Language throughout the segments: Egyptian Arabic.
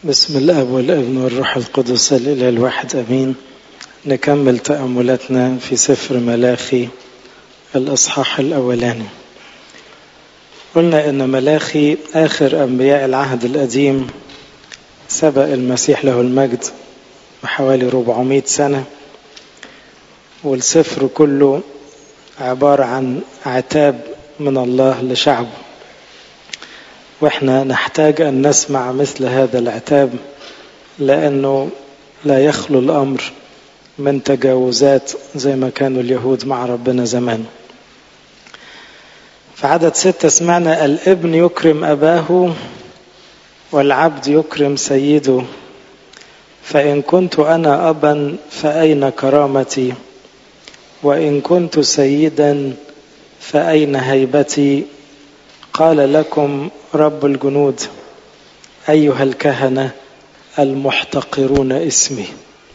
بسم الاب والابن والروح القدس الاله الواحد امين نكمل تاملاتنا في سفر ملاخي الاصحاح الاولاني قلنا ان ملاخي اخر انبياء العهد القديم سبق المسيح له المجد بحوالي 400 سنه والسفر كله عباره عن عتاب من الله لشعبه واحنا نحتاج ان نسمع مثل هذا العتاب لانه لا يخلو الامر من تجاوزات زي ما كانوا اليهود مع ربنا زمان في عدد ستة سمعنا الابن يكرم أباه والعبد يكرم سيده فإن كنت أنا أبا فأين كرامتي وإن كنت سيدا فأين هيبتي قال لكم رب الجنود أيها الكهنة المحتقرون اسمي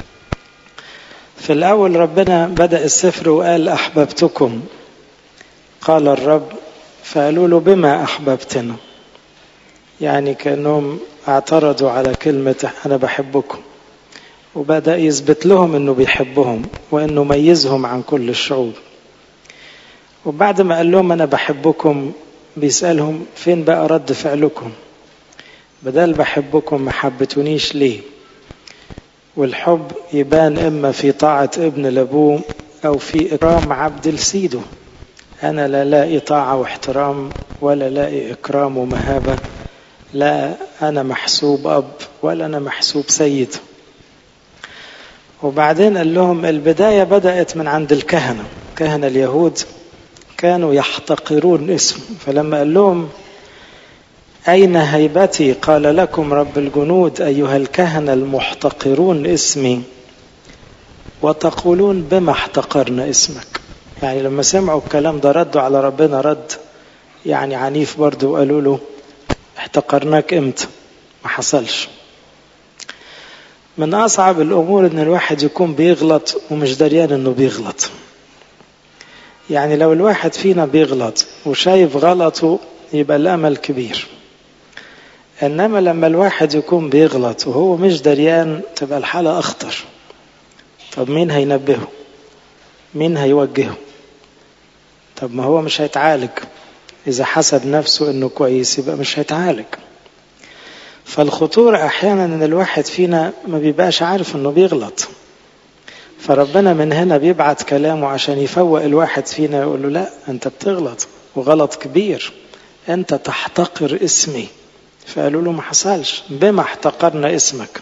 في الأول ربنا بدأ السفر وقال أحببتكم قال الرب فقالوا له بما أحببتنا يعني كأنهم اعترضوا على كلمة أنا بحبكم وبدأ يثبت لهم أنه بيحبهم وأنه ميزهم عن كل الشعوب وبعد ما قال لهم أنا بحبكم بيسألهم فين بقى رد فعلكم بدل بحبكم ما حبتونيش ليه والحب يبان إما في طاعة ابن لأبوه أو في إكرام عبد لسيده أنا لا لاقي طاعة واحترام ولا لاقي إكرام ومهابة لا أنا محسوب أب ولا أنا محسوب سيد وبعدين قال لهم البداية بدأت من عند الكهنة كهنة اليهود كانوا يحتقرون اسم فلما قال لهم أين هيبتي قال لكم رب الجنود أيها الكهنة المحتقرون اسمي وتقولون بما احتقرنا اسمك يعني لما سمعوا الكلام ده ردوا على ربنا رد يعني عنيف برضه وقالوا له احتقرناك امتى ما حصلش من أصعب الأمور إن الواحد يكون بيغلط ومش دريان إنه بيغلط يعني لو الواحد فينا بيغلط وشايف غلطه يبقى الأمل كبير إنما لما الواحد يكون بيغلط وهو مش دريان تبقى الحالة أخطر طب مين هينبهه مين هيوجهه طب ما هو مش هيتعالج إذا حسب نفسه إنه كويس يبقى مش هيتعالج فالخطورة أحيانا إن الواحد فينا ما بيبقاش عارف إنه بيغلط فربنا من هنا بيبعت كلامه عشان يفوق الواحد فينا يقول له لا أنت بتغلط وغلط كبير أنت تحتقر اسمي فقالوا له ما حصلش بما احتقرنا اسمك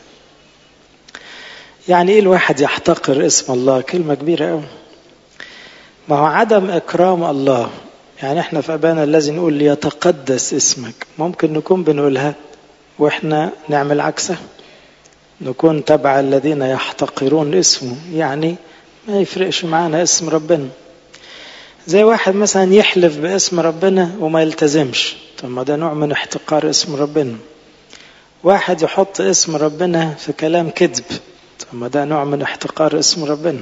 يعني ايه الواحد يحتقر اسم الله كلمة كبيرة قوي ما هو عدم إكرام الله يعني احنا في أبانا الذي نقول ليتقدس اسمك ممكن نكون بنقولها واحنا نعمل عكسها نكون تبع الذين يحتقرون اسمه يعني ما يفرقش معانا اسم ربنا زي واحد مثلا يحلف باسم ربنا وما يلتزمش طب ما ده نوع من احتقار اسم ربنا واحد يحط اسم ربنا في كلام كذب طب ما ده نوع من احتقار اسم ربنا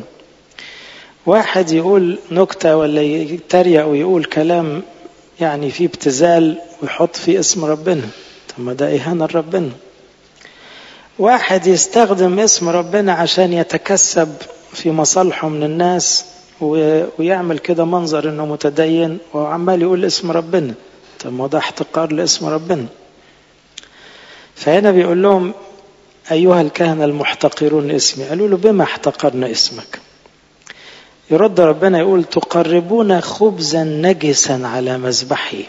واحد يقول نكتة ولا يتريق ويقول كلام يعني فيه ابتذال ويحط فيه اسم ربنا طب ما ده إهانة لربنا واحد يستخدم اسم ربنا عشان يتكسب في مصالحه من الناس ويعمل كده منظر انه متدين وعمال يقول اسم ربنا طب ما ده احتقار لاسم ربنا فهنا بيقول لهم ايها الكهنه المحتقرون اسمي قالوا له بما احتقرنا اسمك يرد ربنا يقول تقربون خبزا نجسا على مذبحي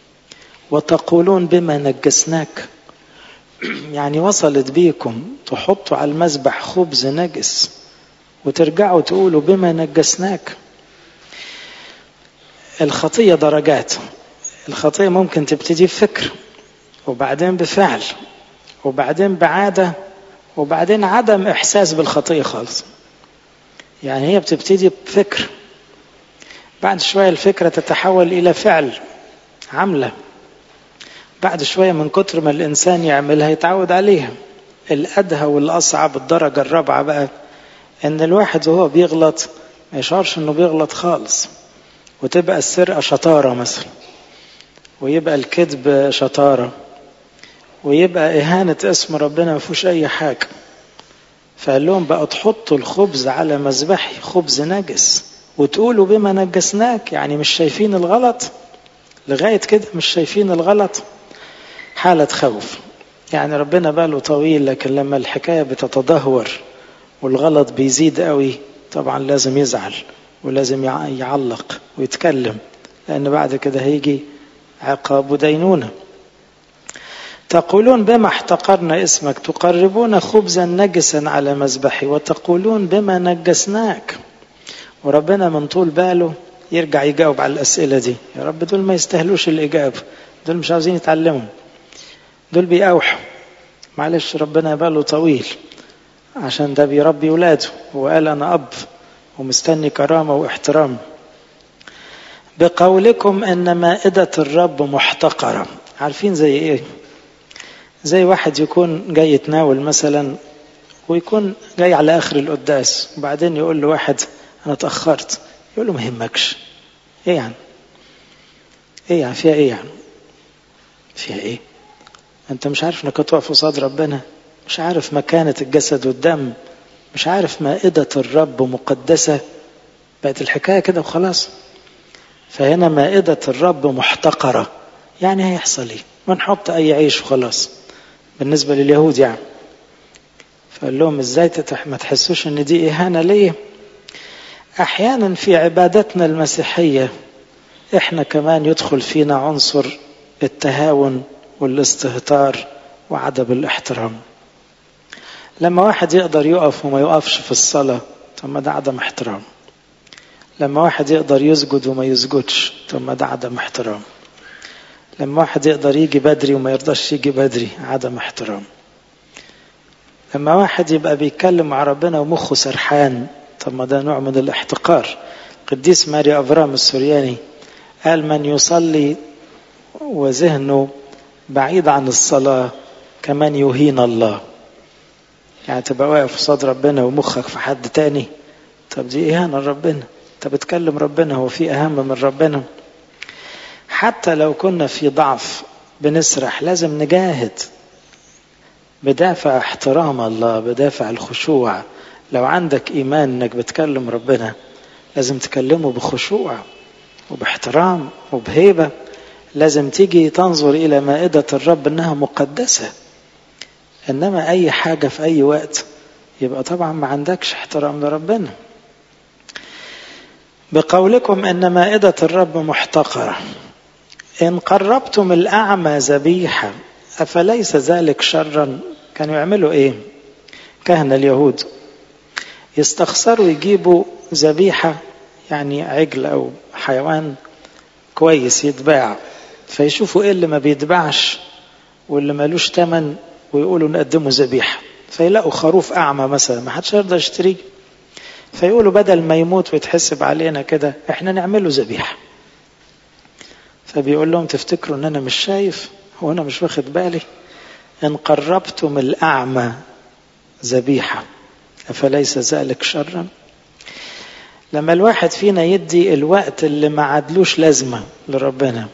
وتقولون بما نجسناك يعني وصلت بيكم تحطوا على المذبح خبز نجس وترجعوا تقولوا بما نجسناك الخطية درجات الخطية ممكن تبتدي بفكر وبعدين بفعل وبعدين بعادة وبعدين عدم إحساس بالخطية خالص يعني هي بتبتدي بفكر بعد شوية الفكرة تتحول إلى فعل عملة بعد شوية من كتر ما الإنسان يعملها يتعود عليها الأدهى والأصعب الدرجة الرابعة بقى إن الواحد وهو بيغلط ما يشعرش إنه بيغلط خالص وتبقى السرقة شطارة مثلا ويبقى الكذب شطارة ويبقى إهانة اسم ربنا ما فيهوش أي حاجة فقال لهم بقى تحطوا الخبز على مذبحي خبز نجس وتقولوا بما نجسناك يعني مش شايفين الغلط لغاية كده مش شايفين الغلط حالة خوف يعني ربنا باله طويل لكن لما الحكاية بتتدهور والغلط بيزيد قوي طبعا لازم يزعل ولازم يعلق ويتكلم لأن بعد كده هيجي عقاب ودينونة تقولون بما احتقرنا اسمك تقربون خبزا نجسا على مذبحي وتقولون بما نجسناك وربنا من طول باله يرجع يجاوب على الأسئلة دي يا رب دول ما يستاهلوش الإجابة دول مش عاوزين يتعلموا دول بيأوحوا معلش ربنا باله طويل عشان ده بيربي ولاده وقال أنا أب ومستني كرامة واحترام بقولكم أن مائدة الرب محتقرة عارفين زي إيه زي واحد يكون جاي يتناول مثلا ويكون جاي على آخر القداس وبعدين يقول له واحد أنا اتأخرت يقول له ما يهمكش إيه يعني إيه يعني فيها إيه يعني فيها إيه أنت مش عارف إنك هتقف قصاد ربنا مش عارف مكانة الجسد والدم مش عارف مائدة الرب مقدسة بقت الحكاية كده وخلاص فهنا مائدة الرب محتقرة يعني هيحصل ايه ما نحط اي عيش وخلاص بالنسبة لليهود يعني فقال لهم ازاي تتح ما تحسوش ان دي اهانة ليه احيانا في عبادتنا المسيحية احنا كمان يدخل فينا عنصر التهاون والاستهتار وعدم الاحترام لما واحد يقدر يقف وما يقفش في الصلاة طب ما ده عدم احترام لما واحد يقدر يسجد وما يسجدش طب ما ده عدم احترام لما واحد يقدر يجي بدري وما يرضاش يجي بدري عدم احترام لما واحد يبقى بيتكلم مع ربنا ومخه سرحان طب ما ده نوع من الاحتقار قديس ماري أفرام السورياني قال من يصلي وذهنه بعيد عن الصلاة كمان يهين الله يعني تبقى واقف قصاد ربنا ومخك في حد تاني طب دي إهانة لربنا انت بتكلم ربنا هو في أهم من ربنا حتى لو كنا في ضعف بنسرح لازم نجاهد بدافع احترام الله بدافع الخشوع لو عندك إيمان إنك بتكلم ربنا لازم تكلمه بخشوع وباحترام وبهيبة لازم تيجي تنظر إلى مائدة الرب إنها مقدسة إنما أي حاجة في أي وقت يبقى طبعا ما عندكش احترام لربنا بقولكم ان مائدة الرب محتقرة ان قربتم الاعمى ذبيحة افليس ذلك شرا كانوا يعملوا ايه كهنة اليهود يستخسروا يجيبوا ذبيحة يعني عجل او حيوان كويس يتباع فيشوفوا ايه اللي ما بيتباعش واللي مالوش تمن ويقولوا نقدمه ذبيحة فيلاقوا خروف اعمى مثلا ما حدش يرضى يشتريه فيقولوا بدل ما يموت ويتحسب علينا كده احنا نعمله ذبيحه فبيقول لهم تفتكروا ان انا مش شايف هو انا مش واخد بالي ان قربتم الاعمى ذبيحه افليس ذلك شرا لما الواحد فينا يدي الوقت اللي ما عدلوش لازمه لربنا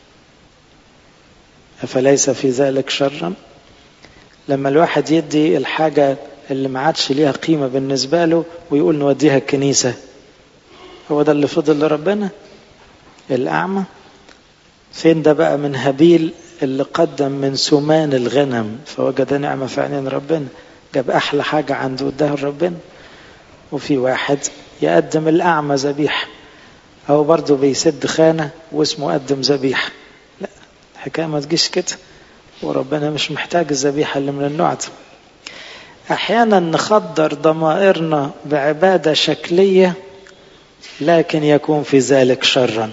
افليس في ذلك شرا لما الواحد يدي الحاجه اللي ما عادش ليها قيمة بالنسبة له ويقول نوديها الكنيسة هو ده اللي فضل لربنا الأعمى فين ده بقى من هابيل اللي قدم من سمان الغنم فوجد نعمة في عينين ربنا جاب أحلى حاجة عنده اداها لربنا وفي واحد يقدم الأعمى ذبيحة أو برضه بيسد خانة واسمه قدم ذبيحة لا الحكاية ما تجيش كده وربنا مش محتاج الذبيحة اللي من النوع ده احيانا نخدر ضمائرنا بعباده شكليه لكن يكون في ذلك شرا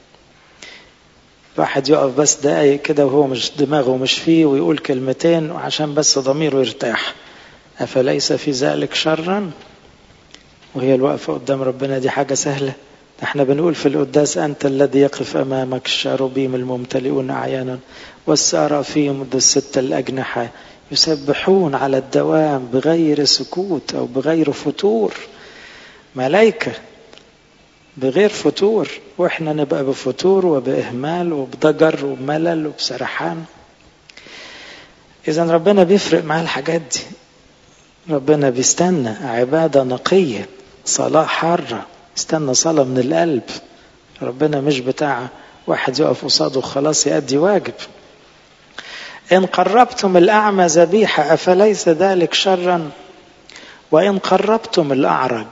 واحد يقف بس دقايق كده وهو مش دماغه مش فيه ويقول كلمتين وعشان بس ضميره يرتاح افليس في ذلك شرا وهي الوقفه قدام ربنا دي حاجه سهله احنا بنقول في القداس انت الذي يقف امامك الشاروبيم الممتلئون اعيانا والسرافيم ذو الست الاجنحه يسبحون على الدوام بغير سكوت او بغير فتور ملائكه بغير فتور واحنا نبقى بفتور وباهمال وبضجر وبملل وبسرحان إذا ربنا بيفرق معاه الحاجات دي ربنا بيستنى عبادة نقية صلاة حارة استنى صلاة من القلب ربنا مش بتاع واحد يقف قصاده خلاص يأدي واجب إن قربتم الأعمى ذبيحة أفليس ذلك شرا وإن قربتم الأعرج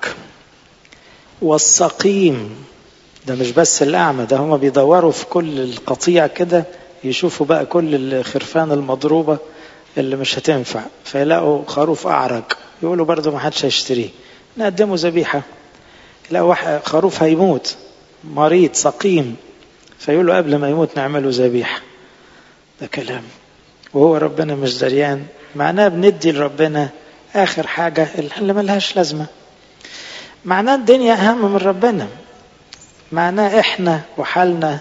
والسقيم ده مش بس الأعمى ده هما بيدوروا في كل القطيع كده يشوفوا بقى كل الخرفان المضروبة اللي مش هتنفع فيلاقوا خروف أعرج يقولوا برضه ما حدش هيشتريه نقدمه ذبيحة يلاقوا خروف هيموت مريض سقيم فيقولوا قبل ما يموت نعمله ذبيحة ده كلام وهو ربنا مش دريان معناه بندي لربنا آخر حاجة اللي ملهاش لازمة معناه الدنيا أهم من ربنا معناه إحنا وحالنا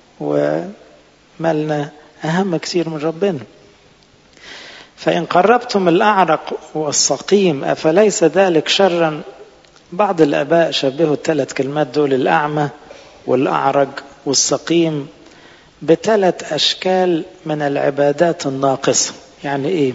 ومالنا أهم كثير من ربنا فإن قربتم الأعرق والسقيم أفليس ذلك شرا بعض الآباء شبهوا الثلاث كلمات دول الأعمى والأعرج والسقيم بثلاث أشكال من العبادات الناقصة يعني إيه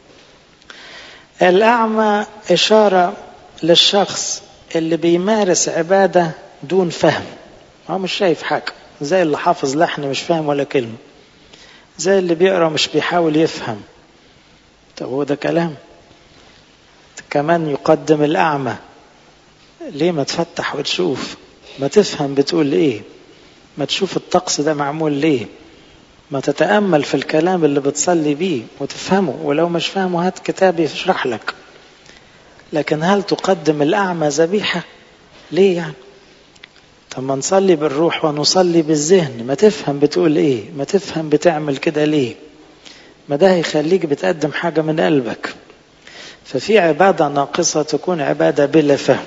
الأعمى إشارة للشخص اللي بيمارس عبادة دون فهم هو مش شايف حاجة زي اللي حافظ لحن مش فاهم ولا كلمة زي اللي بيقرأ مش بيحاول يفهم طب هو ده كلام كمان يقدم الأعمى ليه ما تفتح وتشوف ما تفهم بتقول ايه ما تشوف الطقس ده معمول ليه ما تتأمل في الكلام اللي بتصلي بيه وتفهمه ولو مش فاهمه هات كتاب يشرح لك لكن هل تقدم الأعمى ذبيحة ليه يعني طب ما نصلي بالروح ونصلي بالذهن ما تفهم بتقول ايه ما تفهم بتعمل كده ليه ما ده هيخليك بتقدم حاجة من قلبك ففي عبادة ناقصة تكون عبادة بلا فهم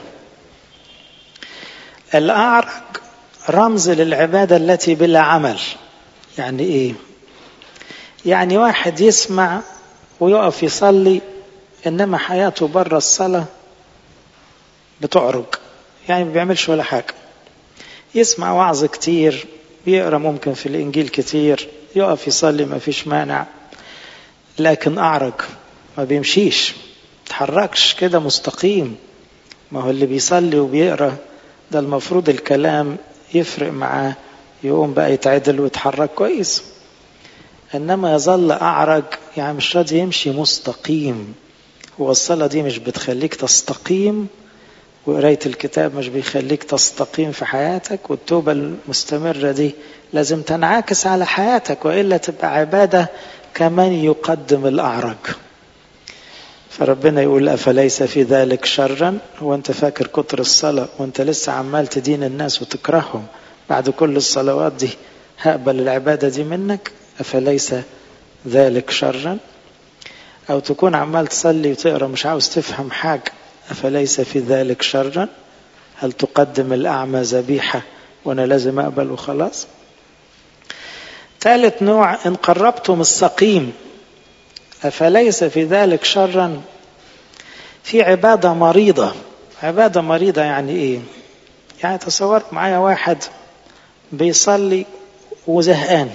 الأعرج رمز للعبادة التي بلا عمل يعني إيه يعني واحد يسمع ويقف يصلي إنما حياته بره الصلاة بتعرج يعني ما بيعملش ولا حاجة يسمع وعظ كتير بيقرا ممكن في الإنجيل كتير يقف يصلي ما فيش مانع لكن أعرج ما بيمشيش تحركش كده مستقيم ما هو اللي بيصلي وبيقرا ده المفروض الكلام يفرق معاه يقوم بقى يتعدل ويتحرك كويس انما يظل اعرج يعني مش راضي يمشي مستقيم هو الصلاة دي مش بتخليك تستقيم وقراية الكتاب مش بيخليك تستقيم في حياتك والتوبة المستمرة دي لازم تنعكس على حياتك وإلا تبقى عبادة كمن يقدم الأعرج فربنا يقول أفليس في ذلك شرا هو أنت فاكر كتر الصلاة وأنت لسه عمال تدين الناس وتكرههم بعد كل الصلوات دي هقبل العبادة دي منك أفليس ذلك شرا أو تكون عمال تصلي وتقرأ مش عاوز تفهم حاجة أفليس في ذلك شرا هل تقدم الأعمى ذبيحة وأنا لازم أقبل وخلاص ثالث نوع إن قربتم السقيم أفليس في ذلك شرا في عبادة مريضة عبادة مريضة يعني إيه يعني تصورت معايا واحد بيصلي وزهقان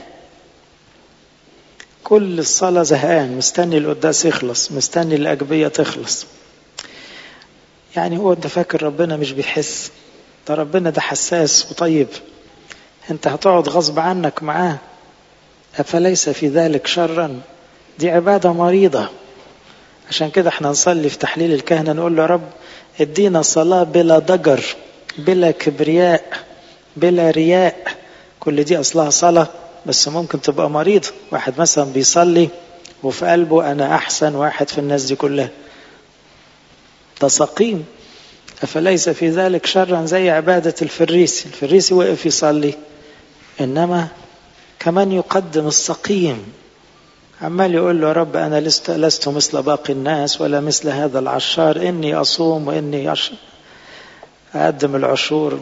كل الصلاة زهقان مستني القداس يخلص مستني الأجبية تخلص يعني هو انت فاكر ربنا مش بيحس ده ربنا ده حساس وطيب انت هتقعد غصب عنك معاه أفليس في ذلك شرا دي عبادة مريضة عشان كده احنا نصلي في تحليل الكهنة نقول له رب ادينا صلاة بلا ضجر بلا كبرياء بلا رياء كل دي أصلها صلاة بس ممكن تبقى مريض واحد مثلا بيصلي وفي قلبه أنا أحسن واحد في الناس دي كلها ده سقيم أفليس في ذلك شرا زي عبادة الفريسي الفريسي وقف يصلي إنما كمان يقدم السقيم عمال يقول له يا رب أنا لست, لست مثل باقي الناس ولا مثل هذا العشار إني أصوم وإني أقدم العشور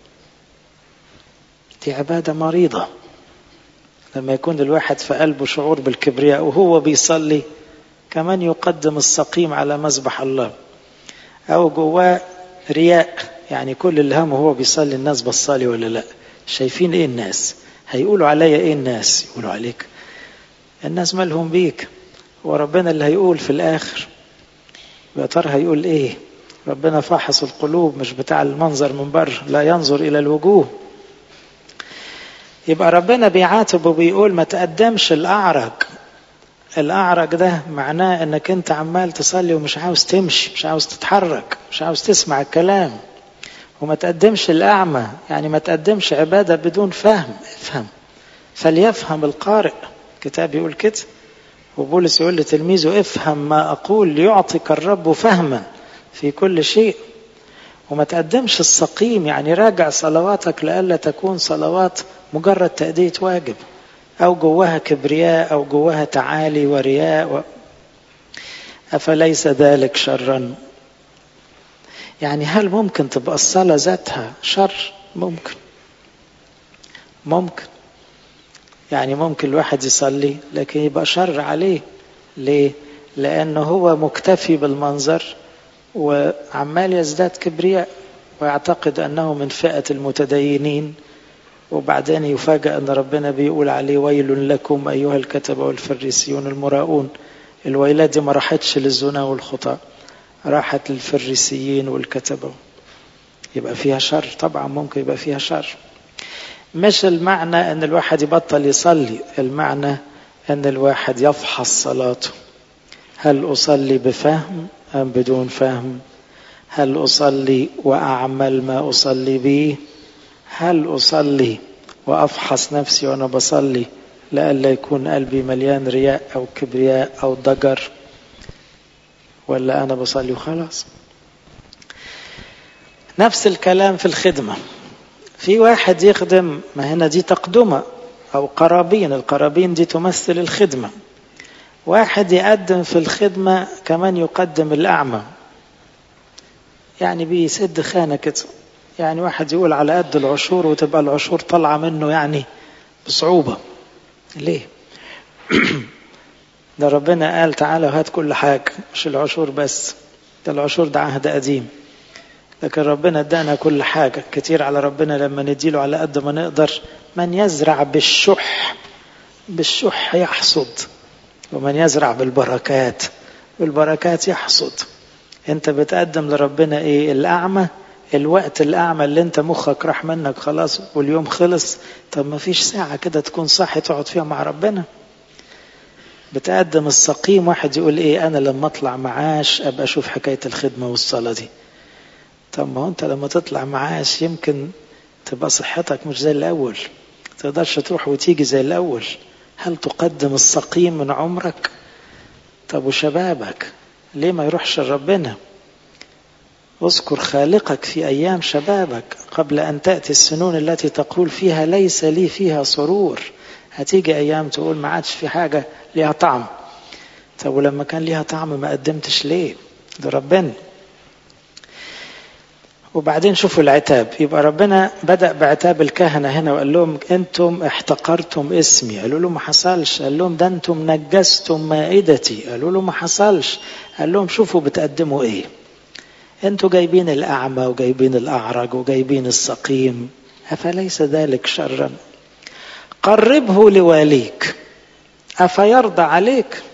دي عبادة مريضة لما يكون الواحد في قلبه شعور بالكبرياء وهو بيصلي كمان يقدم السقيم على مذبح الله أو جواه رياء يعني كل اللي همه هو بيصلي الناس بصالي ولا لا شايفين ايه الناس هيقولوا عليا ايه الناس يقولوا عليك الناس مالهم بيك وربنا اللي هيقول في الآخر يا ترى هيقول إيه ربنا فاحص القلوب مش بتاع المنظر من بره لا ينظر إلى الوجوه يبقى ربنا بيعاتب وبيقول ما تقدمش الأعرج الأعرج ده معناه انك انت عمال تصلي ومش عاوز تمشي مش عاوز تتحرك مش عاوز تسمع الكلام وما تقدمش الأعمى يعني ما تقدمش عبادة بدون فهم افهم فليفهم القارئ الكتاب يقول كده وبولس يقول لتلميذه افهم ما أقول ليعطيك الرب فهما في كل شيء وما تقدمش السقيم يعني راجع صلواتك لألا تكون صلوات مجرد تأدية واجب أو جواها كبرياء أو جواها تعالي ورياء و... أفليس ذلك شرا يعني هل ممكن تبقى الصلاة ذاتها شر ممكن ممكن يعني ممكن الواحد يصلي لكن يبقى شر عليه ليه لأنه هو مكتفي بالمنظر وعمال يزداد كبرياء ويعتقد أنه من فئة المتدينين وبعدين يفاجأ أن ربنا بيقول عليه ويل لكم أيها الكتبة والفريسيون المراؤون الويلات دي ما راحتش للزنا والخطأ راحت للفريسيين والكتبة يبقى فيها شر طبعا ممكن يبقى فيها شر مش المعنى أن الواحد يبطل يصلي المعنى أن الواحد يفحص صلاته هل أصلي بفهم أم بدون فهم هل أصلي وأعمل ما أصلي به هل أصلي وأفحص نفسي وأنا بصلي لئلا يكون قلبي مليان رياء أو كبرياء أو ضجر ولا أنا بصلي وخلاص نفس الكلام في الخدمة في واحد يخدم ما هنا دي تقدمة أو قرابين القرابين دي تمثل الخدمة واحد يقدم في الخدمة كمان يقدم الأعمى يعني بيسد خانة كده يعني واحد يقول على قد العشور وتبقى العشور طالعة منه يعني بصعوبة ليه ده ربنا قال تعالى هات كل حاجة مش العشور بس ده العشور ده عهد قديم لكن ربنا ادانا كل حاجة كتير على ربنا لما نديله على قد ما نقدر من يزرع بالشح بالشح يحصد ومن يزرع بالبركات بالبركات يحصد انت بتقدم لربنا ايه الاعمى الوقت الاعمى اللي انت مخك راح منك خلاص واليوم خلص طب ما فيش ساعة كده تكون صاحي تقعد فيها مع ربنا بتقدم السقيم واحد يقول ايه انا لما اطلع معاش ابقى اشوف حكاية الخدمة والصلاة دي طب ما هو انت لما تطلع معاش يمكن تبقى صحتك مش زي الاول تقدرش تروح وتيجي زي الاول هل تقدم السقيم من عمرك طب وشبابك ليه ما يروحش ربنا اذكر خالقك في ايام شبابك قبل ان تاتي السنون التي تقول فيها ليس لي فيها سرور هتيجي ايام تقول ما عادش في حاجه ليها طعم طب ولما كان ليها طعم ما قدمتش ليه ده ربنا وبعدين شوفوا العتاب يبقى ربنا بدأ بعتاب الكهنة هنا وقال لهم أنتم احتقرتم اسمي قالوا له ما حصلش قال لهم ده أنتم نجستم مائدتي قالوا له ما حصلش قال لهم شوفوا بتقدموا إيه أنتوا جايبين الأعمى وجايبين الأعرج وجايبين السقيم أفليس ذلك شرا قربه لواليك أفيرضى عليك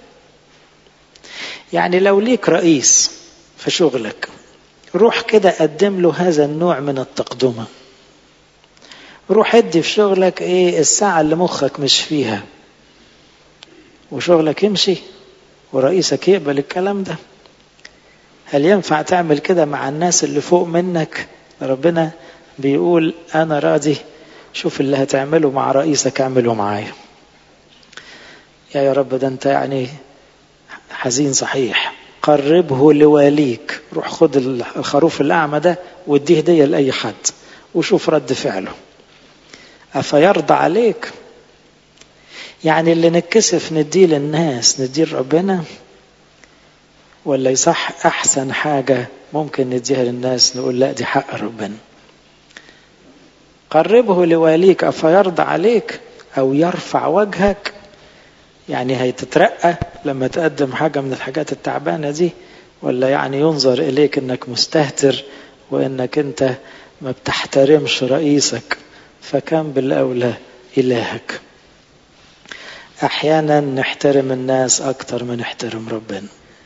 يعني لو ليك رئيس في شغلك روح كده قدم له هذا النوع من التقدمة روح ادي في شغلك ايه الساعة اللي مخك مش فيها وشغلك يمشي ورئيسك يقبل الكلام ده هل ينفع تعمل كده مع الناس اللي فوق منك ربنا بيقول انا راضي شوف اللي هتعمله مع رئيسك اعمله معايا يا يا رب ده انت يعني حزين صحيح قربه لواليك روح خد الخروف الأعمى ده واديه هدية لأي حد وشوف رد فعله أفيرضى عليك يعني اللي نتكسف نديه للناس نديه لربنا ولا يصح أحسن حاجة ممكن نديها للناس نقول لا دي حق ربنا قربه لواليك أفيرضى عليك أو يرفع وجهك يعني هيتترقى لما تقدم حاجة من الحاجات التعبانة دي ولا يعني ينظر إليك إنك مستهتر وإنك أنت ما بتحترمش رئيسك فكان بالأولى إلهك أحيانا نحترم الناس أكتر ما نحترم ربنا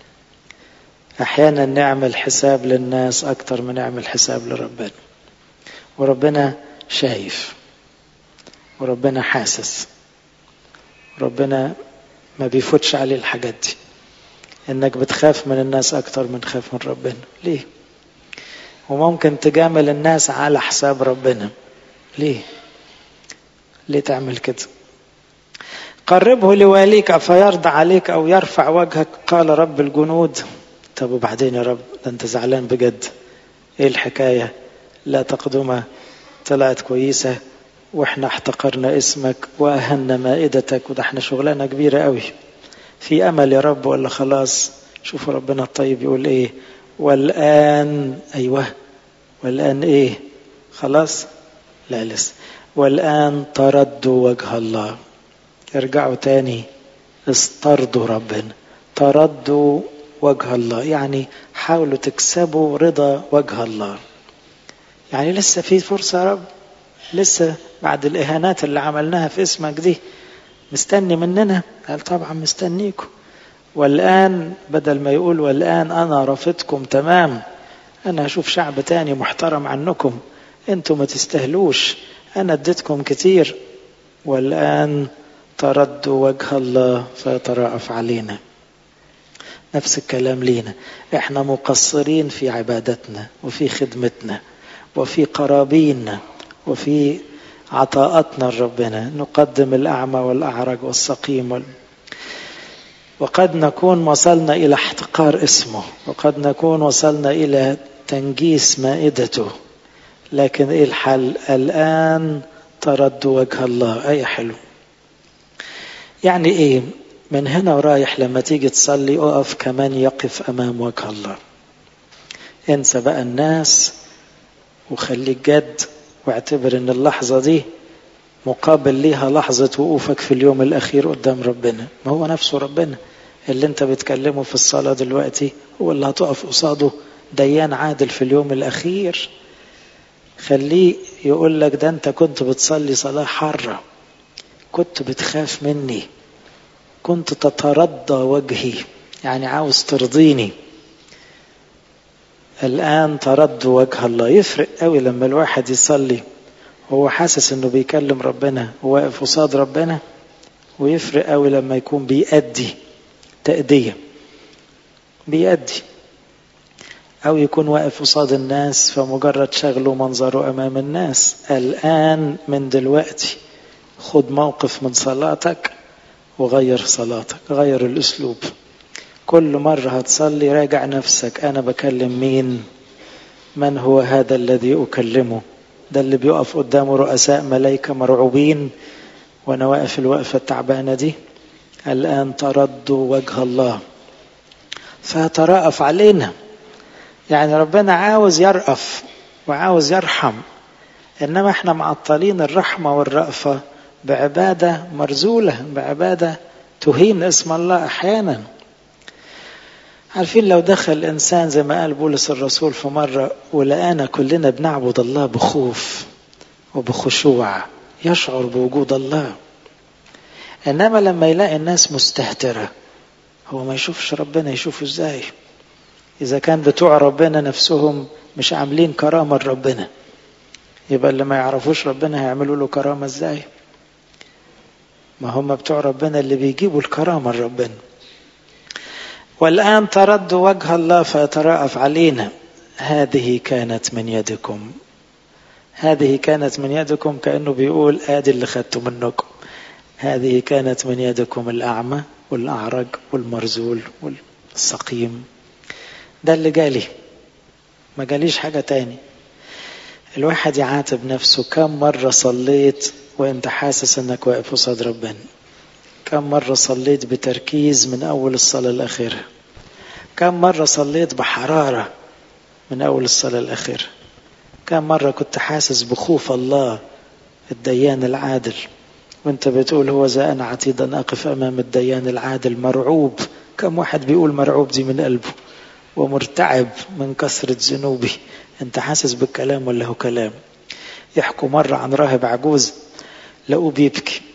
أحيانا نعمل حساب للناس أكتر ما نعمل حساب لربنا وربنا شايف وربنا حاسس ربنا ما بيفوتش عليه الحاجات دي انك بتخاف من الناس اكتر من خاف من ربنا ليه وممكن تجامل الناس على حساب ربنا ليه ليه تعمل كده قربه لواليك فيرضى عليك او يرفع وجهك قال رب الجنود طب وبعدين يا رب ده انت زعلان بجد ايه الحكاية لا تقدمة طلعت كويسة واحنا احتقرنا اسمك واهنا مائدتك وده احنا شغلانة كبيرة قوي في امل يا رب ولا خلاص شوفوا ربنا الطيب يقول ايه والان ايوه والان ايه خلاص لا لسه والان تردوا وجه الله ارجعوا تاني استرضوا ربنا تردوا وجه الله يعني حاولوا تكسبوا رضا وجه الله يعني لسه في فرصة يا رب لسه بعد الإهانات اللي عملناها في اسمك دي مستني مننا قال طبعا مستنيكم والآن بدل ما يقول والآن أنا رافضكم تمام أنا هشوف شعب تاني محترم عنكم أنتم ما تستهلوش أنا اديتكم كتير والآن تردوا وجه الله فيتراءف علينا نفس الكلام لينا احنا مقصرين في عبادتنا وفي خدمتنا وفي قرابيننا وفي عطاءاتنا لربنا نقدم الأعمى والأعرج والسقيم وال... وقد نكون وصلنا إلى احتقار اسمه وقد نكون وصلنا إلى تنجيس مائدته لكن إيه الحل الآن ترد وجه الله أي حلو يعني إيه من هنا ورايح لما تيجي تصلي اقف كمان يقف أمام وجه الله انسى بقى الناس وخليك جد واعتبر ان اللحظة دي مقابل ليها لحظة وقوفك في اليوم الأخير قدام ربنا ما هو نفسه ربنا اللي انت بتكلمه في الصلاة دلوقتي هو اللي هتقف قصاده ديان عادل في اليوم الأخير خليه يقول لك ده انت كنت بتصلي صلاة حارة كنت بتخاف مني كنت تترضى وجهي يعني عاوز ترضيني الآن ترد وجه الله يفرق قوي لما الواحد يصلي هو حاسس انه بيكلم ربنا وواقف قصاد ربنا ويفرق قوي لما يكون بيأدي تأدية بيأدي أو يكون واقف قصاد الناس فمجرد شغله منظره أمام الناس الآن من دلوقتي خد موقف من صلاتك وغير صلاتك غير الأسلوب كل مرة هتصلي راجع نفسك أنا بكلم مين من هو هذا الذي أكلمه ده اللي بيقف قدامه رؤساء ملايكة مرعوبين وأنا واقف الوقفة التعبانة دي الآن تردوا وجه الله فيترأف علينا يعني ربنا عاوز يرأف وعاوز يرحم إنما احنا معطلين الرحمة والرأفة بعبادة مرزولة بعبادة تهين اسم الله أحيانا عارفين لو دخل إنسان زي ما قال بولس الرسول في مرة ولقانا كلنا بنعبد الله بخوف وبخشوع يشعر بوجود الله إنما لما يلاقي الناس مستهترة هو ما يشوفش ربنا يشوفه إزاي إذا كان بتوع ربنا نفسهم مش عاملين كرامة لربنا يبقى اللي ما يعرفوش ربنا هيعملوا له كرامة إزاي ما هم بتوع ربنا اللي بيجيبوا الكرامة لربنا والآن ترد وجه الله فيتراءف علينا هذه كانت من يدكم هذه كانت من يدكم كأنه بيقول آدي اللي خدته منكم هذه كانت من يدكم الأعمى والأعرج والمرزول والسقيم ده اللي جالي ما جاليش حاجة تاني الواحد يعاتب نفسه كم مرة صليت وانت حاسس انك واقف قصاد ربنا كم مرة صليت بتركيز من أول الصلاة الأخيرة كم مرة صليت بحرارة من أول الصلاة الأخيرة كم مرة كنت حاسس بخوف الله الديان العادل وانت بتقول هو ذا أنا عتيدا أقف أمام الديان العادل مرعوب كم واحد بيقول مرعوب دي من قلبه ومرتعب من كثرة ذنوبي انت حاسس بالكلام ولا هو كلام يحكوا مرة عن راهب عجوز لقوه بيبكي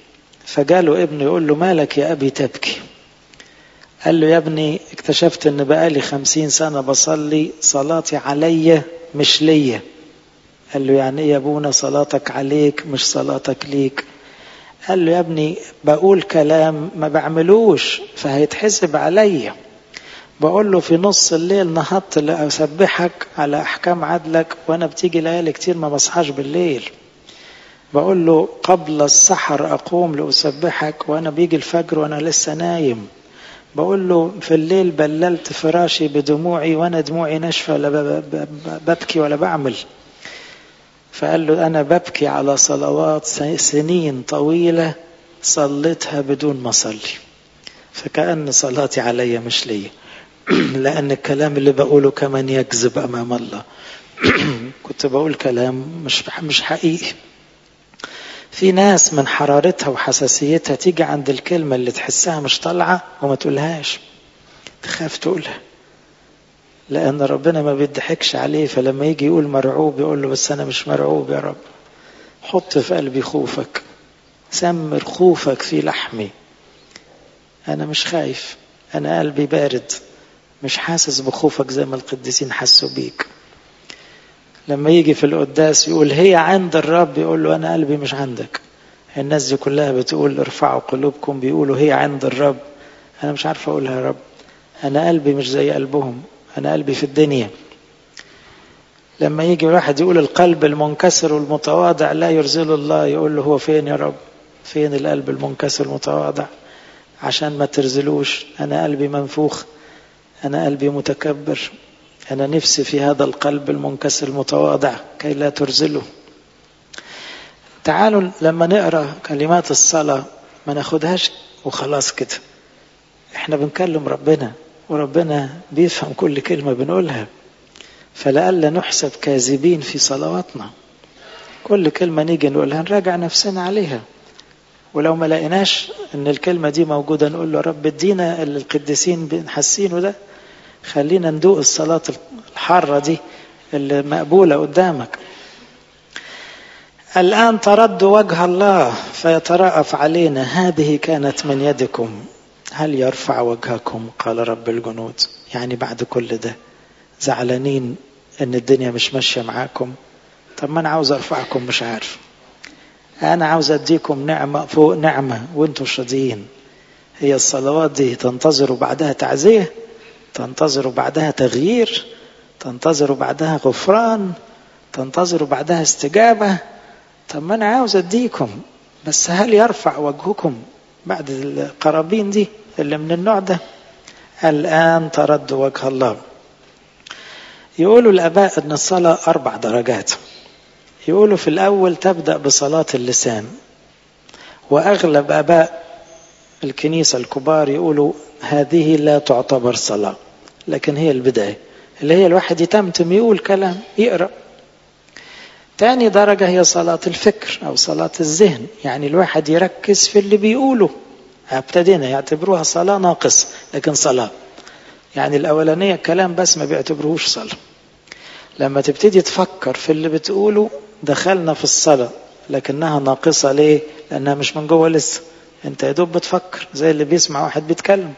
فجاله ابنه يقول له مالك يا أبي تبكي قال له يا ابني اكتشفت ان بقالي خمسين سنة بصلي صلاتي عليا مش ليا قال له يعني ايه يا ابونا صلاتك عليك مش صلاتك ليك قال له يا ابني بقول كلام ما بعملوش فهيتحسب عليا بقول له في نص الليل نهضت لأسبحك على أحكام عدلك وأنا بتيجي ليالي كتير ما بصحاش بالليل بقول له قبل السحر أقوم لأسبحك وأنا بيجي الفجر وأنا لسه نايم بقول له في الليل بللت فراشي بدموعي وأنا دموعي ناشفة لا ببكي ولا بعمل فقال له أنا ببكي على صلوات سنين طويلة صليتها بدون ما أصلي فكأن صلاتي عليا مش ليا لأن الكلام اللي بقوله كمان يكذب أمام الله كنت بقول كلام مش مش حقيقي في ناس من حرارتها وحساسيتها تيجي عند الكلمة اللي تحسها مش طالعة وما تقولهاش تخاف تقولها لأن ربنا ما بيضحكش عليه فلما يجي يقول مرعوب يقول له بس أنا مش مرعوب يا رب حط في قلبي خوفك سمر خوفك في لحمي أنا مش خايف أنا قلبي بارد مش حاسس بخوفك زي ما القديسين حسوا بيك لما يجي في القداس يقول هي عند الرب يقول له أنا قلبي مش عندك الناس دي كلها بتقول ارفعوا قلوبكم بيقولوا هي عند الرب أنا مش عارف أقولها يا رب أنا قلبي مش زي قلبهم أنا قلبي في الدنيا لما يجي واحد يقول القلب المنكسر والمتواضع لا يرزل الله يقول له هو فين يا رب فين القلب المنكسر المتواضع عشان ما ترزلوش أنا قلبي منفوخ أنا قلبي متكبر أنا نفسي في هذا القلب المنكسر المتواضع كي لا ترزله تعالوا لما نقرأ كلمات الصلاة ما ناخدهاش وخلاص كده احنا بنكلم ربنا وربنا بيفهم كل كلمة بنقولها فلألا نحسب كاذبين في صلواتنا كل كلمة نيجي نقولها نراجع نفسنا عليها ولو ما لقيناش ان الكلمة دي موجودة نقول له رب ادينا اللي القديسين بنحسينه ده خلينا ندوق الصلاة الحارة دي اللي مقبولة قدامك الآن ترد وجه الله فيترأف علينا هذه كانت من يدكم هل يرفع وجهكم قال رب الجنود يعني بعد كل ده زعلانين ان الدنيا مش ماشية معاكم طب ما انا عاوز ارفعكم مش عارف انا عاوز اديكم نعمة فوق نعمة وانتوا شاديين هي الصلوات دي تنتظروا بعدها تعزية تنتظروا بعدها تغيير تنتظروا بعدها غفران تنتظروا بعدها استجابة طب ما انا عاوز اديكم بس هل يرفع وجهكم بعد القرابين دي اللي من النوع ده الآن ترد وجه الله يقولوا الآباء أن الصلاة أربع درجات يقولوا في الأول تبدأ بصلاة اللسان وأغلب آباء الكنيسة الكبار يقولوا هذه لا تعتبر صلاة لكن هي البداية اللي هي الواحد يتمتم يقول كلام يقرأ تاني درجة هي صلاة الفكر أو صلاة الذهن يعني الواحد يركز في اللي بيقوله ابتدينا يعتبروها صلاة ناقصة لكن صلاة يعني الأولانية كلام بس ما بيعتبروهوش صلاة لما تبتدي تفكر في اللي بتقوله دخلنا في الصلاة لكنها ناقصة ليه؟ لأنها مش من جوه لسه أنت يا دوب بتفكر زي اللي بيسمع واحد بيتكلم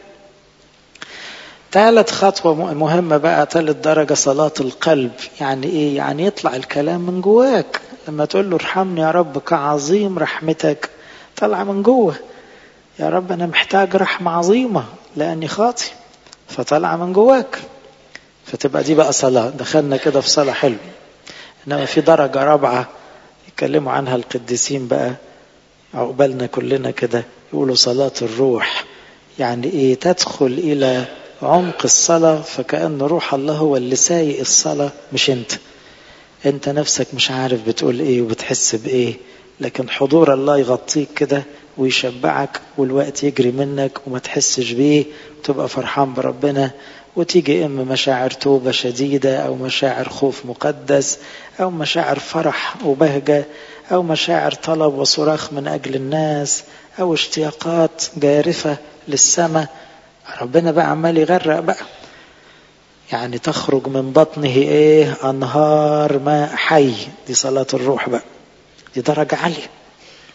ثالث خطوة مهمة بقى ثالث درجة صلاة القلب يعني إيه؟ يعني يطلع الكلام من جواك لما تقول له ارحمني يا رب كعظيم رحمتك طلع من جوه يا رب أنا محتاج رحمة عظيمة لأني خاطي فطلع من جواك فتبقى دي بقى صلاة دخلنا كده في صلاة حلو إنما في درجة رابعة يتكلموا عنها القديسين بقى عقبالنا كلنا كده يقولوا صلاة الروح يعني إيه تدخل إلى عمق الصلاة فكأن روح الله هو اللي سايق الصلاة مش أنت أنت نفسك مش عارف بتقول إيه وبتحس بإيه لكن حضور الله يغطيك كده ويشبعك والوقت يجري منك وما تحسش بيه وتبقى فرحان بربنا وتيجي إما مشاعر توبة شديدة أو مشاعر خوف مقدس أو مشاعر فرح وبهجة أو مشاعر طلب وصراخ من أجل الناس أو اشتياقات جارفة للسماء ربنا بقى عمال يغرق بقى يعني تخرج من بطنه ايه انهار ماء حي دي صلاة الروح بقى دي درجة عالية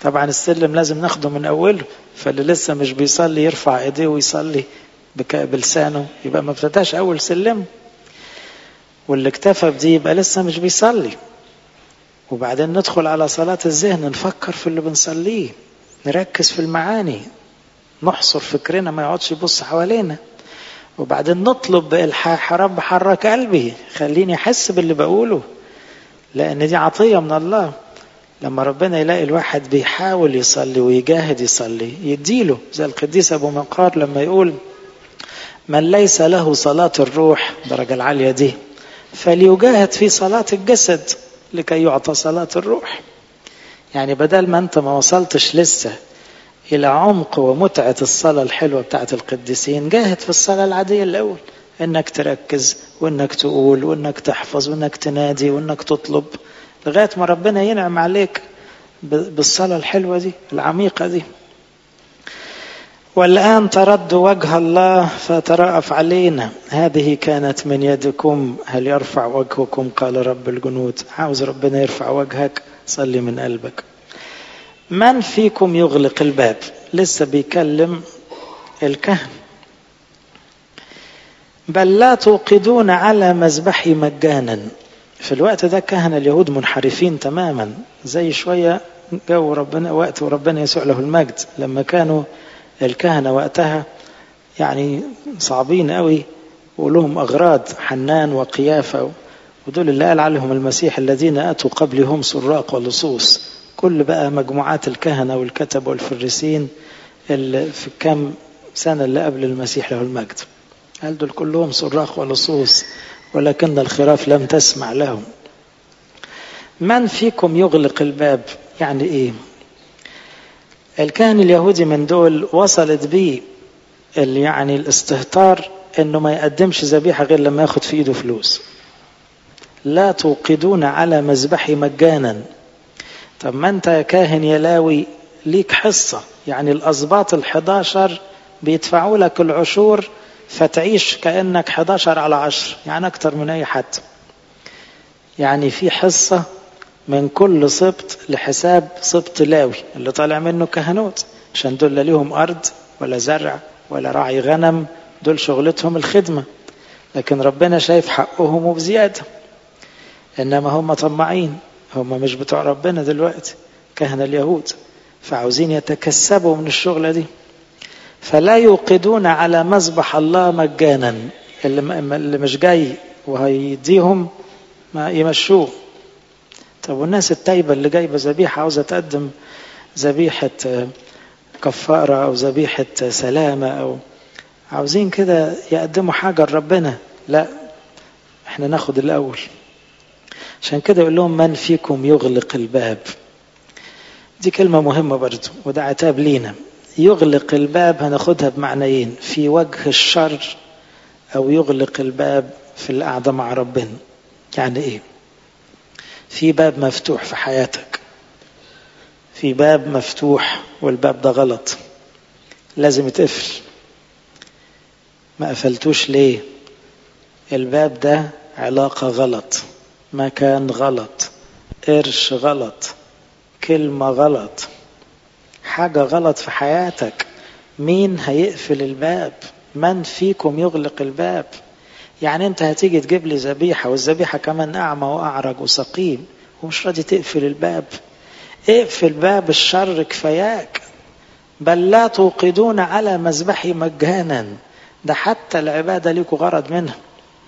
طبعا السلم لازم ناخده من أوله فاللي لسه مش بيصلي يرفع ايديه ويصلي بلسانه يبقى ما ابتداش أول سلم واللي اكتفى بدي يبقى لسه مش بيصلي وبعدين ندخل على صلاة الذهن نفكر في اللي بنصليه نركز في المعاني نحصر فكرنا ما يقعدش يبص حوالينا وبعدين نطلب بإلحاح رب حرك قلبي خليني أحس باللي بقوله لأن دي عطية من الله لما ربنا يلاقي الواحد بيحاول يصلي ويجاهد يصلي يديله زي القديس أبو منقار لما يقول من ليس له صلاة الروح درجة العالية دي فليجاهد في صلاة الجسد لكي يعطى صلاة الروح يعني بدل ما أنت ما وصلتش لسه إلى عمق ومتعة الصلاة الحلوة بتاعت القديسين جاهد في الصلاة العادية الأول إنك تركز وإنك تقول وإنك تحفظ وإنك تنادي وإنك تطلب لغاية ما ربنا ينعم عليك بالصلاة الحلوة دي العميقة دي والآن ترد وجه الله فترأف علينا هذه كانت من يدكم هل يرفع وجهكم قال رب الجنود عاوز ربنا يرفع وجهك صلي من قلبك من فيكم يغلق الباب لسه بيكلم الكهن بل لا توقدون على مذبحي مجانا في الوقت ده كهنة اليهود منحرفين تماما زي شوية جو ربنا وقت وربنا يسوع له المجد لما كانوا الكهنة وقتها يعني صعبين قوي ولهم أغراض حنان وقيافة ودول اللي قال عليهم المسيح الذين أتوا قبلهم سراق ولصوص كل بقى مجموعات الكهنة والكتب والفريسين اللي في كام سنة اللي قبل المسيح له المجد قال دول كلهم صراخ ولصوص ولكن الخراف لم تسمع لهم من فيكم يغلق الباب يعني ايه الكاهن اليهودي من دول وصلت بيه يعني الاستهتار انه ما يقدمش ذبيحه غير لما ياخد في ايده فلوس لا توقدون على مذبحي مجانا طب ما انت يا كاهن يا لاوي ليك حصة يعني الأسباط الحداشر بيدفعوا لك العشور فتعيش كأنك 11 على 10 يعني أكتر من أي حد يعني في حصة من كل سبط لحساب سبط لاوي اللي طالع منه كهنوت عشان دول لا ليهم أرض ولا زرع ولا راعي غنم دول شغلتهم الخدمة لكن ربنا شايف حقهم وبزيادة إنما هم طماعين هم مش بتوع ربنا دلوقتي كهنة اليهود فعاوزين يتكسبوا من الشغلة دي فلا يوقدون على مذبح الله مجانا اللي, اللي مش جاي وهيديهم ما يمشوه طب والناس التايبة اللي جايبة ذبيحة عاوزة تقدم ذبيحة كفارة أو ذبيحة سلامة أو عاوزين كده يقدموا حاجة لربنا لا احنا ناخد الأول عشان كده يقول لهم من فيكم يغلق الباب دي كلمة مهمة برضو وده عتاب لينا يغلق الباب هناخدها بمعنيين في وجه الشر أو يغلق الباب في القعدة مع ربنا يعني إيه في باب مفتوح في حياتك في باب مفتوح والباب ده غلط لازم يتقفل ما قفلتوش ليه الباب ده علاقة غلط مكان غلط قرش غلط كلمة غلط حاجة غلط في حياتك مين هيقفل الباب من فيكم يغلق الباب يعني انت هتيجي تجيب لي ذبيحة والذبيحة كمان أعمى وأعرج وسقيم ومش راضي تقفل الباب اقفل باب الشر كفاياك بل لا توقدون على مذبحي مجانا ده حتى العبادة ليكوا غرض منها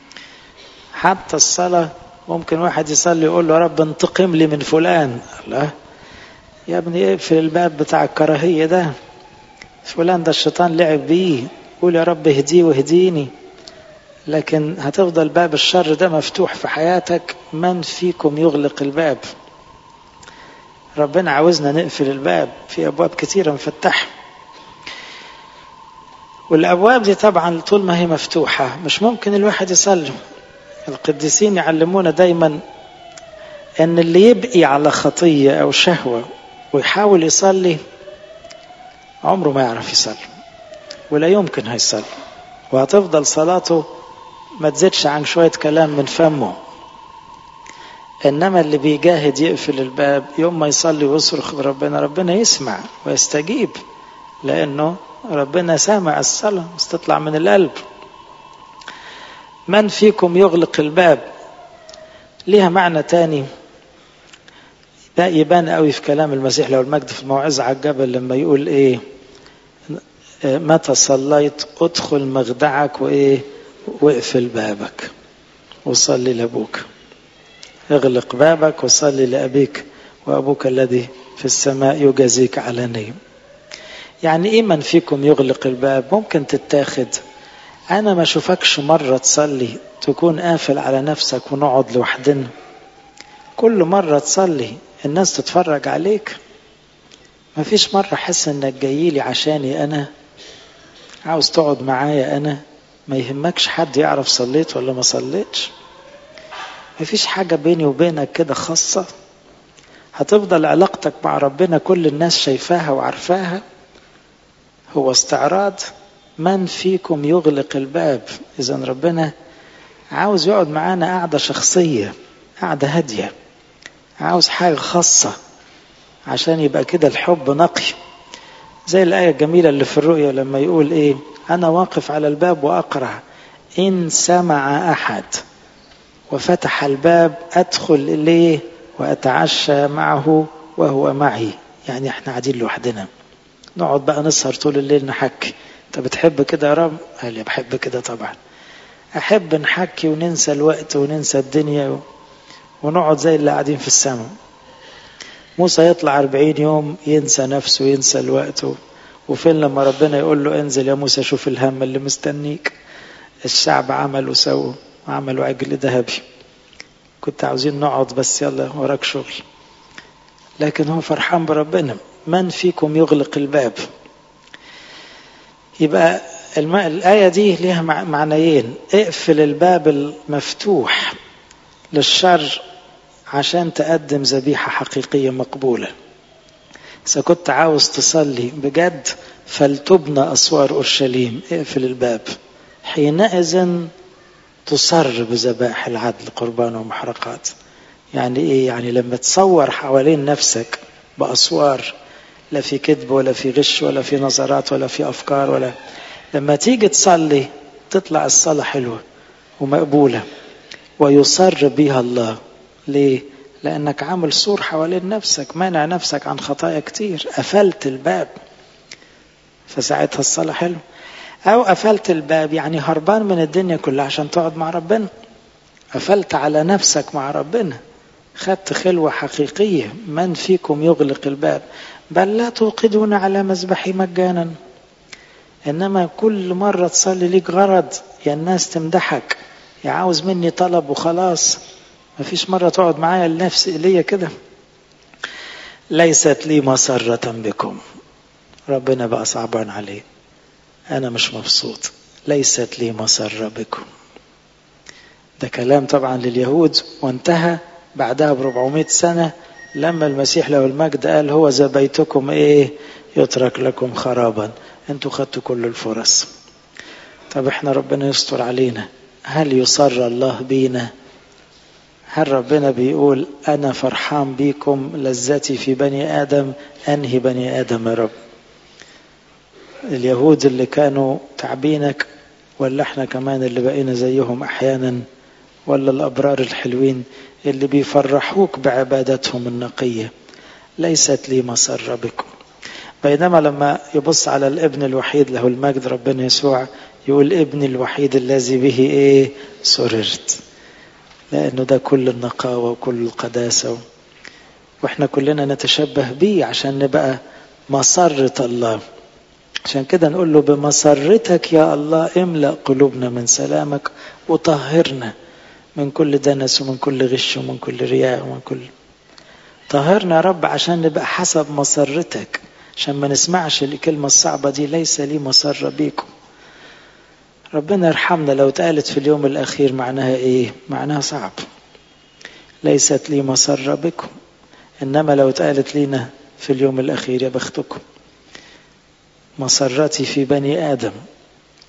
حتى الصلاة ممكن واحد يصلي يقول له يا رب انتقم لي من فلان الله يا ابني اقفل الباب بتاع الكراهية ده فلان ده الشيطان لعب بيه قول يا رب اهديه واهديني لكن هتفضل باب الشر ده مفتوح في حياتك من فيكم يغلق الباب ربنا عاوزنا نقفل الباب في أبواب كثيرة مفتحة والأبواب دي طبعا طول ما هي مفتوحة مش ممكن الواحد يصلي القديسين يعلمونا دايما ان اللي يبقي على خطية او شهوة ويحاول يصلي عمره ما يعرف يصلي ولا يمكن هيصلي وهتفضل صلاته ما تزيدش عن شوية كلام من فمه إنما اللي بيجاهد يقفل الباب يوم ما يصلي ويصرخ ربنا ربنا يسمع ويستجيب لأنه ربنا سامع الصلاة بس تطلع من القلب من فيكم يغلق الباب ليها معنى تاني ده يبان قوي في كلام المسيح لو المجد في الموعظة على الجبل لما يقول ايه متى صليت ادخل مخدعك وايه واقفل بابك وصلي لابوك اغلق بابك وصلي لابيك وابوك الذي في السماء يجازيك علانيا يعني ايه من فيكم يغلق الباب ممكن تتاخد انا ما اشوفكش مرة تصلي تكون قافل على نفسك ونقعد لوحدنا كل مرة تصلي الناس تتفرج عليك ما فيش مرة حس انك جاي لي عشاني انا عاوز تقعد معايا انا ما يهمكش حد يعرف صليت ولا ما صليتش ما فيش حاجة بيني وبينك كده خاصة هتفضل علاقتك مع ربنا كل الناس شايفاها وعارفاها هو استعراض من فيكم يغلق الباب اذا ربنا عاوز يقعد معانا قعدة شخصية قعدة هادية عاوز حاجة خاصة عشان يبقى كده الحب نقي زي الآية الجميلة اللي في الرؤيا لما يقول إيه أنا واقف على الباب وأقرع إن سمع أحد وفتح الباب أدخل إليه وأتعشى معه وهو معي يعني احنا قاعدين لوحدنا نقعد بقى نسهر طول الليل نحكي انت بتحب كده يا رب قال لي بحب كده طبعا احب نحكي وننسى الوقت وننسى الدنيا و... ونقعد زي اللي قاعدين في السماء موسى يطلع أربعين يوم ينسى نفسه وينسى الوقت وفين لما ربنا يقول له انزل يا موسى شوف الهم اللي مستنيك الشعب عمل وسووا وعملوا عجل ذهبي كنت عاوزين نقعد بس يلا وراك شغل لكن هو فرحان بربنا من فيكم يغلق الباب يبقى الآية دي ليها معنيين اقفل الباب المفتوح للشر عشان تقدم ذبيحة حقيقية مقبولة إذا كنت عاوز تصلي بجد فلتبنى أسوار أورشليم اقفل الباب حينئذ تصر بذبائح العدل قربان ومحرقات يعني ايه يعني لما تصور حوالين نفسك بأسوار لا في كذب ولا في غش ولا في نظرات ولا في أفكار ولا لما تيجي تصلي تطلع الصلاة حلوة ومقبولة ويصر بها الله ليه؟ لأنك عامل سور حوالين نفسك مانع نفسك عن خطايا كتير قفلت الباب فساعتها الصلاة حلوة أو قفلت الباب يعني هربان من الدنيا كلها عشان تقعد مع ربنا قفلت على نفسك مع ربنا خدت خلوة حقيقية من فيكم يغلق الباب بل لا توقدون على مذبحي مجانا إنما كل مرة تصلي ليك غرض يا الناس تمدحك يا عاوز مني طلب وخلاص ما فيش مرة تقعد معايا لنفسي ليا كده ليست لي مسرة بكم ربنا بقى صعبان عليه أنا مش مبسوط ليست لي مسرة بكم ده كلام طبعا لليهود وانتهى بعدها ب 400 سنة لما المسيح له المجد قال هو ذا بيتكم ايه يترك لكم خرابا انتوا خدتوا كل الفرص طب احنا ربنا يستر علينا هل يصر الله بينا هل ربنا بيقول انا فرحان بيكم لذتي في بني ادم انهي بني ادم يا رب اليهود اللي كانوا تعبينك ولا احنا كمان اللي بقينا زيهم احيانا ولا الابرار الحلوين اللي بيفرحوك بعبادتهم النقيه ليست لي مسر بكم بينما لما يبص على الابن الوحيد له المجد ربنا يسوع يقول ابني الوحيد الذي به ايه سررت لانه ده كل النقاوه وكل القداسه واحنا كلنا نتشبه بيه عشان نبقى مسره الله عشان كده نقول له بمسرتك يا الله املأ قلوبنا من سلامك وطهرنا من كل دنس ومن كل غش ومن كل رياء ومن كل طهرنا يا رب عشان نبقى حسب مسرتك عشان ما نسمعش الكلمة الصعبة دي ليس لي مسر بيكم ربنا يرحمنا لو اتقالت في اليوم الأخير معناها إيه معناها صعب ليست لي مسر بكم إنما لو اتقالت لينا في اليوم الأخير يا بختكم مسرتي في بني آدم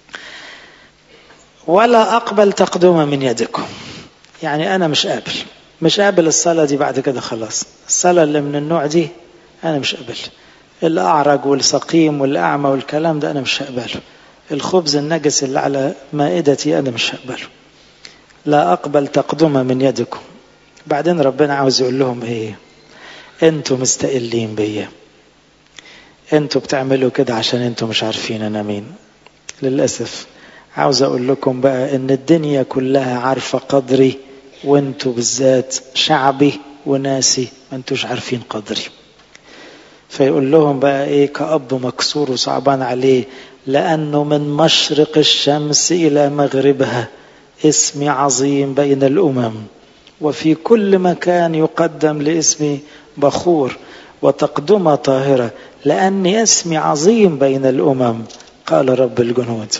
ولا أقبل تقدمة من يدكم يعني أنا مش قابل مش قابل الصلاة دي بعد كده خلاص الصلاة اللي من النوع دي أنا مش قابل الأعرج والسقيم والأعمى والكلام ده أنا مش هقبله الخبز النجس اللي على مائدتي أنا مش هقبله لا أقبل تقدمة من يدكم بعدين ربنا عاوز يقول لهم إيه أنتوا مستقلين بيا أنتوا بتعملوا كده عشان أنتوا مش عارفين أنا مين للأسف عاوز أقول لكم بقى إن الدنيا كلها عارفة قدري وأنتوا بالذات شعبي وناسي ما أنتوش عارفين قدري فيقول لهم بقى إيه كأب مكسور وصعبان عليه لأنه من مشرق الشمس إلى مغربها اسمي عظيم بين الأمم وفي كل مكان يقدم لاسمي بخور وتقدمة طاهرة لأني اسمي عظيم بين الأمم قال رب الجنود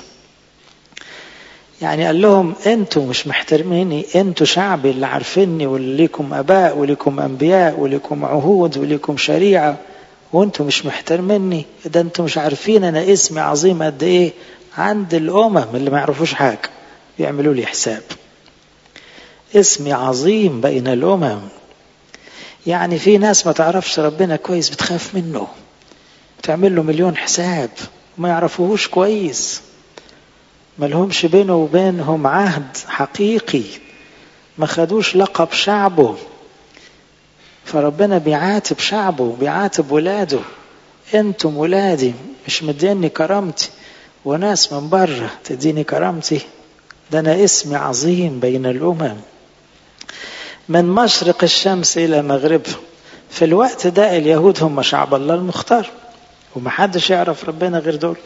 يعني قال لهم انتوا مش محترميني انتوا شعبي اللي عارفيني واللي ليكم اباء وليكم انبياء وليكم عهود وليكم شريعه وانتوا مش محترميني ده انتوا مش عارفين انا اسمي عظيم قد ايه عند الامم اللي ما يعرفوش حاجه يعملوا لي حساب اسمي عظيم بين الامم يعني في ناس ما تعرفش ربنا كويس بتخاف منه تعمل له مليون حساب وما يعرفوهوش كويس ما لهمش بينه وبينهم عهد حقيقي ما خدوش لقب شعبه فربنا بيعاتب شعبه بيعاتب ولاده انتم ولادي مش مديني كرامتي وناس من بره تديني كرامتي ده انا اسمي عظيم بين الامم من مشرق الشمس الى مغربها في الوقت ده اليهود هم شعب الله المختار ومحدش يعرف ربنا غير دول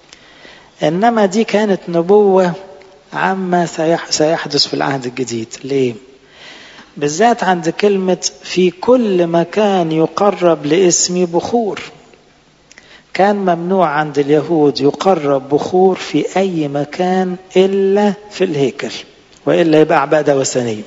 انما دي كانت نبوه عما سيحدث في العهد الجديد ليه بالذات عند كلمة في كل مكان يقرب لاسمي بخور كان ممنوع عند اليهود يقرب بخور في أي مكان إلا في الهيكل وإلا يبقى عبادة وثنية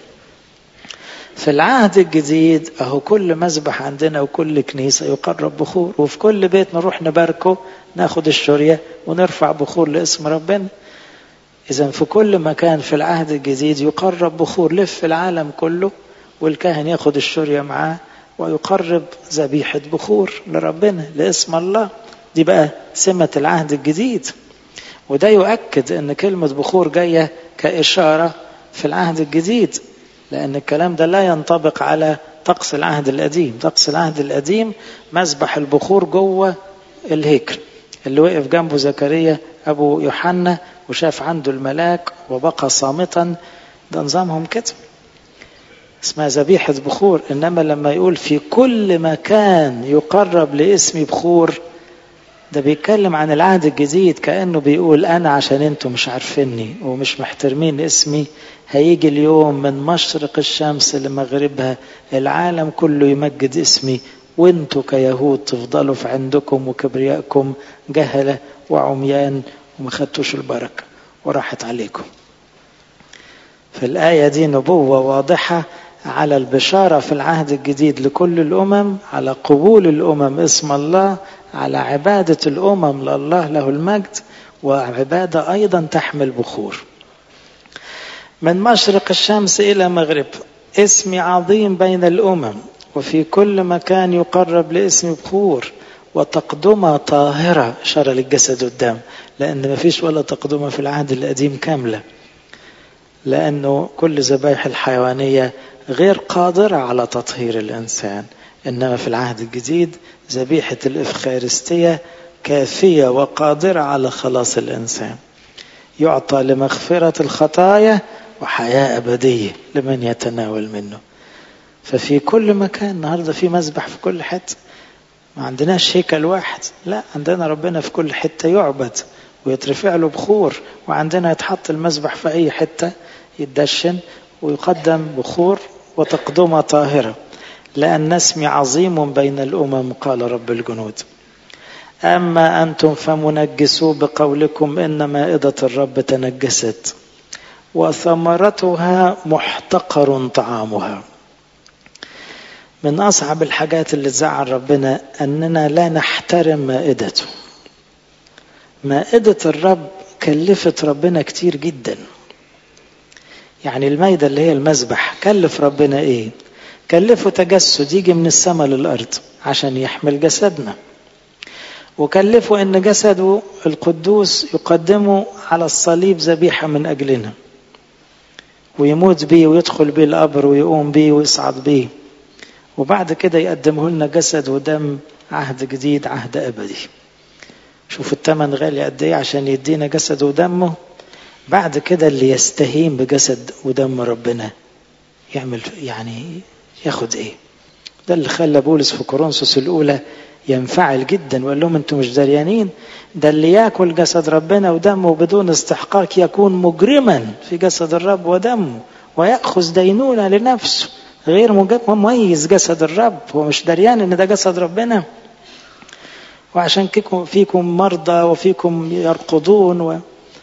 في العهد الجديد أهو كل مذبح عندنا وكل كنيسة يقرب بخور وفي كل بيت نروح نباركه ناخد الشرية ونرفع بخور لاسم ربنا إذا في كل مكان في العهد الجديد يقرب بخور لف العالم كله والكاهن ياخد الشرية معاه ويقرب ذبيحة بخور لربنا لاسم الله دي بقى سمة العهد الجديد وده يؤكد أن كلمة بخور جاية كإشارة في العهد الجديد لأن الكلام ده لا ينطبق على طقس العهد القديم طقس العهد القديم مذبح البخور جوه الهيكل اللي وقف جنبه زكريا أبو يوحنا وشاف عنده الملاك وبقى صامتا ده نظامهم كده اسمها ذبيحة بخور إنما لما يقول في كل مكان يقرب لاسمي بخور ده بيتكلم عن العهد الجديد كأنه بيقول أنا عشان أنتم مش عارفيني ومش محترمين اسمي هيجي اليوم من مشرق الشمس لمغربها العالم كله يمجد اسمي وانتوا كيهود تفضلوا في عندكم وكبريائكم جهلة وعميان وما خدتوش البركة وراحت عليكم في الآية دي نبوة واضحة على البشارة في العهد الجديد لكل الأمم على قبول الأمم اسم الله على عبادة الأمم لله له المجد وعبادة أيضا تحمل بخور من مشرق الشمس إلى مغرب اسمي عظيم بين الأمم وفي كل مكان يقرب لاسم بخور وتقدمة طاهرة إشارة للجسد والدم لأن ما فيش ولا تقدمة في العهد القديم كاملة لأنه كل ذبائح الحيوانية غير قادرة على تطهير الإنسان إنما في العهد الجديد ذبيحة الإفخارستية كافية وقادرة على خلاص الإنسان يعطى لمغفرة الخطايا وحياة أبدية لمن يتناول منه ففي كل مكان النهاردة في مذبح في كل حتة ما عندناش هيكل واحد لا عندنا ربنا في كل حتة يعبد ويترفع له بخور وعندنا يتحط المذبح في أي حتة يتدشن ويقدم بخور وتقدمة طاهرة لأن اسمي عظيم بين الأمم قال رب الجنود أما أنتم فمنجسوا بقولكم إن مائدة الرب تنجست وثمرتها محتقر طعامها من أصعب الحاجات اللي تزعل ربنا أننا لا نحترم مائدته مائدة الرب كلفت ربنا كتير جدا يعني المايدة اللي هي المذبح كلف ربنا ايه كلفه تجسد يجي من السماء للأرض عشان يحمل جسدنا وكلفه ان جسده القدوس يقدمه على الصليب ذبيحة من أجلنا ويموت بيه ويدخل بيه القبر ويقوم بيه ويصعد بيه وبعد كده يقدمه لنا جسد ودم عهد جديد عهد أبدي شوف الثمن غالي قد ايه عشان يدينا جسد ودمه بعد كده اللي يستهين بجسد ودم ربنا يعمل يعني ياخد ايه ده اللي خلى بولس في كورنثوس الاولى ينفعل جدا وقال لهم انتم مش دريانين ده اللي ياكل جسد ربنا ودمه بدون استحقاق يكون مجرما في جسد الرب ودمه وياخذ دينونه لنفسه غير مميز جسد الرب هو مش دريان ان ده جسد ربنا وعشان كده فيكم مرضى وفيكم يرقضون و...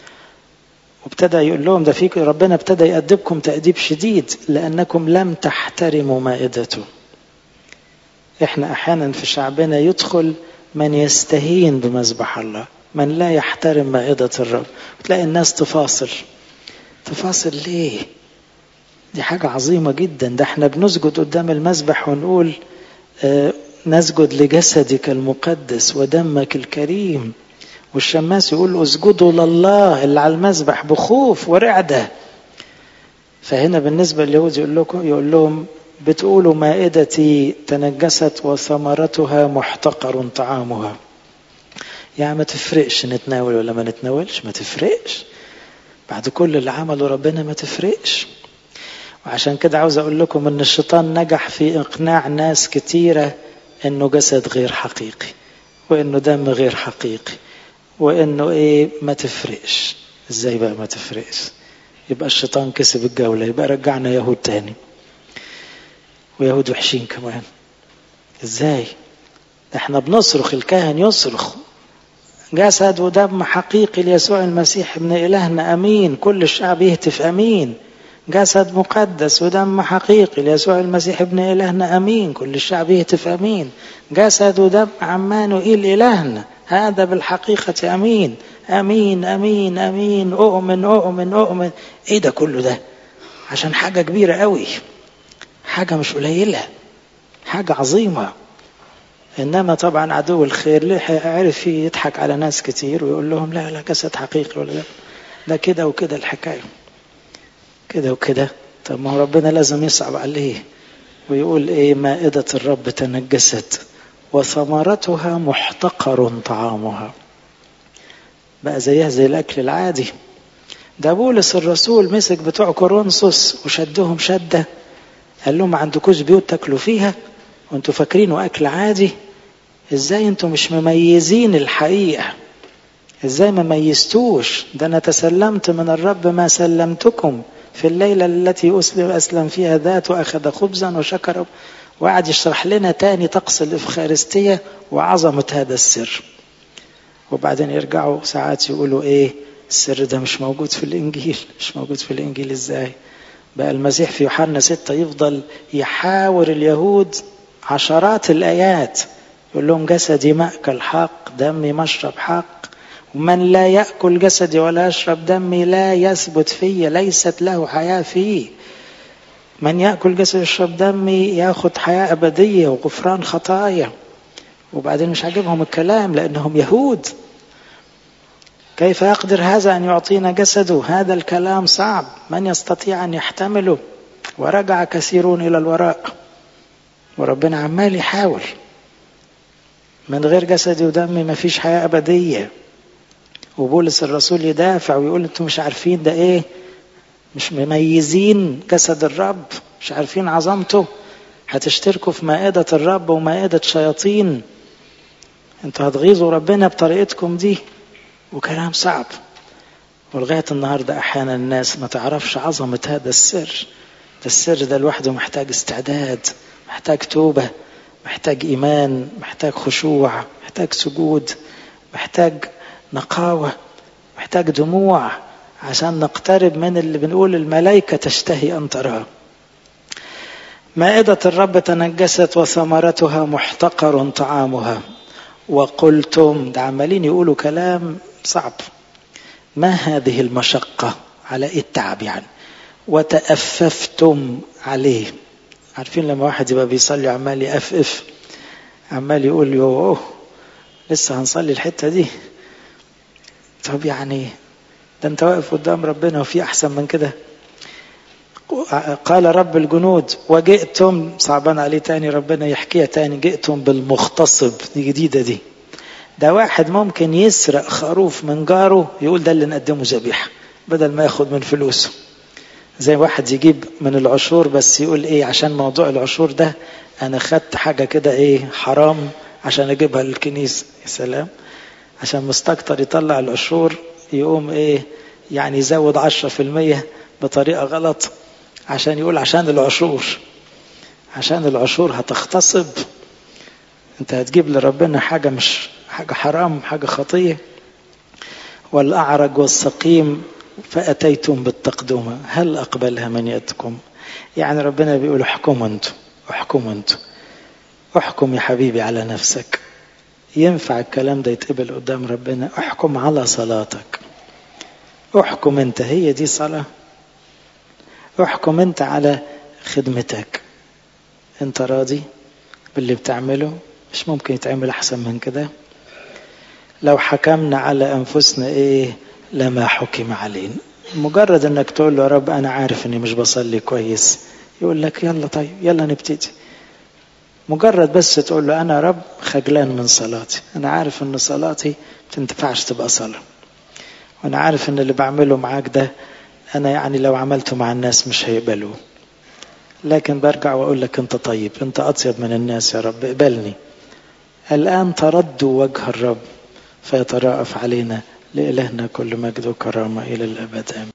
وابتدى يقول لهم ده فيكم ربنا ابتدى يأدبكم تأديب شديد لأنكم لم تحترموا مائدته احنا احيانا في شعبنا يدخل من يستهين بمذبح الله من لا يحترم مائدة الرب تلاقي الناس تفاصل تفاصل ليه دي حاجة عظيمة جدا ده احنا بنسجد قدام المذبح ونقول اه نسجد لجسدك المقدس ودمك الكريم والشماس يقول اسجدوا لله اللي على المذبح بخوف ورعدة فهنا بالنسبة لليهود يقول لكم يقول لهم بتقولوا مائدتي تنجست وثمرتها محتقر طعامها يعني ما تفرقش نتناول ولا ما نتناولش ما تفرقش بعد كل اللي عمله ربنا ما تفرقش وعشان كده عاوز اقول لكم ان الشيطان نجح في اقناع ناس كتيره انه جسد غير حقيقي وانه دم غير حقيقي وانه ايه ما تفرقش ازاي بقى ما تفرقش يبقى الشيطان كسب الجولة يبقى رجعنا يهود تاني ويهود وحشين كمان ازاي احنا بنصرخ الكاهن يصرخ جسد ودم حقيقي ليسوع المسيح ابن إلهنا أمين كل الشعب يهتف أمين جسد مقدس ودم حقيقي ليسوع المسيح ابن إلهنا أمين كل الشعب يهتف أمين جسد ودم عمانوئيل إلهنا هذا بالحقيقة أمين أمين أمين أمين أؤمن أؤمن أؤمن إيه ده كله ده عشان حاجة كبيرة قوي حاجة مش قليلة حاجة عظيمة إنما طبعا عدو الخير ليه عرف يضحك على ناس كتير ويقول لهم لا لا جسد حقيقي ولا لا ده كده وكده الحكاية كده وكده طب ما هو ربنا لازم يصعب عليه ويقول ايه مائدة الرب تنجست وثمرتها محتقر طعامها بقى زيها زي الأكل العادي ده بولس الرسول مسك بتوع كورنثوس وشدهم شدة قال لهم ما عندكوش بيوت تاكلوا فيها وانتوا فاكرينه أكل عادي ازاي انتوا مش مميزين الحقيقة ازاي ما ميزتوش ده انا تسلمت من الرب ما سلمتكم في الليلة التي أسلم أسلم فيها ذات وأخذ خبزا وشكر وقعد يشرح لنا تاني طقس الإفخارستية وعظمة هذا السر وبعدين يرجعوا ساعات يقولوا إيه السر ده مش موجود في الإنجيل مش موجود في الإنجيل إزاي بقى المسيح في يوحنا ستة يفضل يحاور اليهود عشرات الآيات يقول لهم جسدي مأكل حق دمي مشرب حق ومن لا يأكل جسدي ولا يشرب دمي لا يثبت في ليست له حياة فيه من يأكل جسدي ويشرب دمي ياخد حياة أبدية وغفران خطايا وبعدين مش عاجبهم الكلام لأنهم يهود كيف يقدر هذا أن يعطينا جسده هذا الكلام صعب من يستطيع أن يحتمله ورجع كثيرون إلى الوراء وربنا عمال يحاول من غير جسدي ودمي ما فيش حياة أبدية وبولس الرسول يدافع ويقول انتوا مش عارفين ده ايه مش مميزين جسد الرب مش عارفين عظمته هتشتركوا في مائدة الرب ومائدة شياطين انتوا هتغيظوا ربنا بطريقتكم دي وكلام صعب ولغاية النهاردة أحيانا الناس ما تعرفش عظمة هذا السر ده السر ده لوحده محتاج استعداد محتاج توبة محتاج إيمان محتاج خشوع محتاج سجود محتاج نقاوة محتاج دموع عشان نقترب من اللي بنقول الملائكة تشتهي أن تراه مائدة الرب تنجست وثمرتها محتقر طعامها وقلتم ده عمالين يقولوا كلام صعب ما هذه المشقة على إيه التعب يعني وتأففتم عليه عارفين لما واحد يبقى بيصلي عمال يأفف عمال يقول يوه لسه هنصلي الحتة دي طب يعني ده انت واقف قدام ربنا وفي احسن من كده قال رب الجنود وجئتم صعبان عليه تاني ربنا يحكيها تاني جئتم بالمغتصب دي جديدة دي ده واحد ممكن يسرق خروف من جاره يقول ده اللي نقدمه ذبيحة بدل ما ياخد من فلوسه زي واحد يجيب من العشور بس يقول ايه عشان موضوع العشور ده انا خدت حاجة كده ايه حرام عشان اجيبها للكنيسة يا سلام عشان مستكتر يطلع العشور يقوم ايه يعني يزود عشرة في المية بطريقة غلط عشان يقول عشان العشور عشان العشور هتغتصب انت هتجيب لربنا حاجة مش حاجة حرام حاجة خطية والأعرج والسقيم فأتيتم بالتقدمة هل أقبلها من يدكم يعني ربنا بيقول احكموا انتوا احكموا انتوا احكم يا حبيبي على نفسك ينفع الكلام ده يتقبل قدام ربنا احكم على صلاتك احكم انت هي دي صلاة احكم انت على خدمتك انت راضي باللي بتعمله مش ممكن يتعمل احسن من كده لو حكمنا على انفسنا ايه لما حكم علينا مجرد انك تقول له يا رب انا عارف اني مش بصلي كويس يقول لك يلا طيب يلا نبتدي مجرد بس تقول له انا رب خجلان من صلاتي انا عارف ان صلاتي تنتفعش تبقى صلاة وانا عارف ان اللي بعمله معاك ده انا يعني لو عملته مع الناس مش هيقبلوه لكن برجع واقول لك انت طيب انت اطيب من الناس يا رب اقبلني الان تردوا وجه الرب فيتراءف علينا لإلهنا كل مجد وكرامة إلى الأبد آمين